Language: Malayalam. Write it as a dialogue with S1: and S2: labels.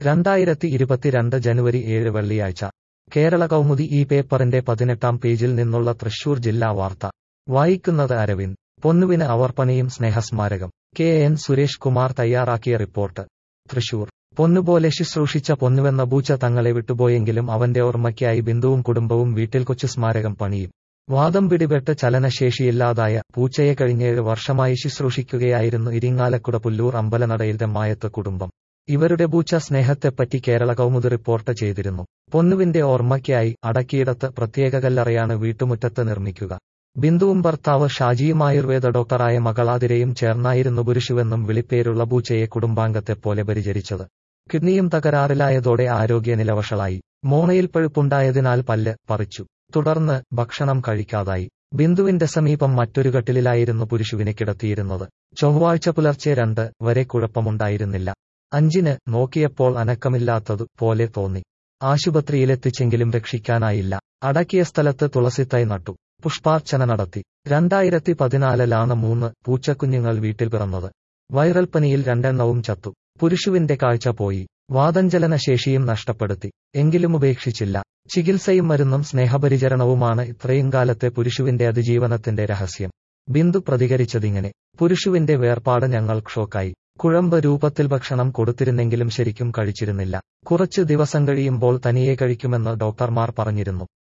S1: രണ്ടായിരത്തി ഇരുപത്തിരണ്ട് ജനുവരി ഏഴ് വെള്ളിയാഴ്ച കേരള കൗമുദി ഈ പേപ്പറിന്റെ പതിനെട്ടാം പേജിൽ നിന്നുള്ള തൃശൂർ ജില്ലാ വാർത്ത വായിക്കുന്നത് അരവിന്ദ് പൊന്നുവിന് അവർ പണിയും സ്നേഹസ്മാരകം കെ എൻ സുരേഷ് കുമാർ തയ്യാറാക്കിയ റിപ്പോർട്ട് തൃശൂർ പൊന്നുപോലെ ശുശ്രൂഷിച്ച പൊന്നുവെന്ന പൂച്ച തങ്ങളെ വിട്ടുപോയെങ്കിലും അവന്റെ ഓർമ്മയ്ക്കായി ബിന്ദുവും കുടുംബവും വീട്ടിൽ കൊച്ചു സ്മാരകം പണിയും വാദം പിടിപെട്ട് ചലനശേഷിയില്ലാതായ പൂച്ചയെ കഴിഞ്ഞേഴ് വർഷമായി ശുശ്രൂഷിക്കുകയായിരുന്നു ഇരിങ്ങാലക്കുട പുല്ലൂർ അമ്പലനടയിലെ മായത്ത് കുടുംബം ഇവരുടെ പൂച്ച സ്നേഹത്തെപ്പറ്റി കേരള കൗമുദി റിപ്പോർട്ട് ചെയ്തിരുന്നു പൊന്നുവിന്റെ ഓർമ്മയ്ക്കായി അടക്കിയിടത്ത് പ്രത്യേക കല്ലറയാണ് വീട്ടുമുറ്റത്ത് നിർമ്മിക്കുക ബിന്ദുവും ഭർത്താവ് ഷാജിയും ആയുർവേദ ഡോക്ടറായ മകളാതിരയും ചേർന്നായിരുന്നു പുരുഷുവെന്നും വിളിപ്പേരുള്ള പൂച്ചയെ കുടുംബാംഗത്തെപ്പോലെ പരിചരിച്ചത് കിഡ്നിയും തകരാറിലായതോടെ ആരോഗ്യനില വഷളായി മോണയിൽ പഴുപ്പുണ്ടായതിനാൽ പല്ല് പറിച്ചു തുടർന്ന് ഭക്ഷണം കഴിക്കാതായി ബിന്ദുവിന്റെ സമീപം മറ്റൊരു കട്ടിലിലായിരുന്നു പുരുഷുവിനെ കിടത്തിയിരുന്നത് ചൊവ്വാഴ്ച പുലർച്ചെ രണ്ട് വരെ കുഴപ്പമുണ്ടായിരുന്നില്ല അഞ്ചിന് നോക്കിയപ്പോൾ അനക്കമില്ലാത്തതു പോലെ തോന്നി ആശുപത്രിയിലെത്തിച്ചെങ്കിലും രക്ഷിക്കാനായില്ല അടക്കിയ സ്ഥലത്ത് തുളസിത്തൈ നട്ടു പുഷ്പാർച്ചന നടത്തി രണ്ടായിരത്തി പതിനാലിലാണ് മൂന്ന് പൂച്ചക്കുഞ്ഞുങ്ങൾ വീട്ടിൽ പിറന്നത് വൈറൽ പനിയിൽ രണ്ടെണ്ണവും ചത്തു പുരുഷുവിന്റെ കാഴ്ച പോയി വാദഞ്ചലന ശേഷിയും നഷ്ടപ്പെടുത്തി എങ്കിലും ഉപേക്ഷിച്ചില്ല ചികിത്സയും മരുന്നും സ്നേഹപരിചരണവുമാണ് ഇത്രയും കാലത്തെ പുരുഷുവിന്റെ അതിജീവനത്തിന്റെ രഹസ്യം ബിന്ദു പ്രതികരിച്ചതിങ്ങനെ പുരുഷുവിന്റെ വേർപാട് ഞങ്ങൾ ഷോക്കായി കുഴമ്പ് രൂപത്തിൽ ഭക്ഷണം കൊടുത്തിരുന്നെങ്കിലും ശരിക്കും കഴിച്ചിരുന്നില്ല കുറച്ച് ദിവസം കഴിയുമ്പോൾ തനിയെ കഴിക്കുമെന്ന് ഡോക്ടർമാർ പറഞ്ഞിരുന്നു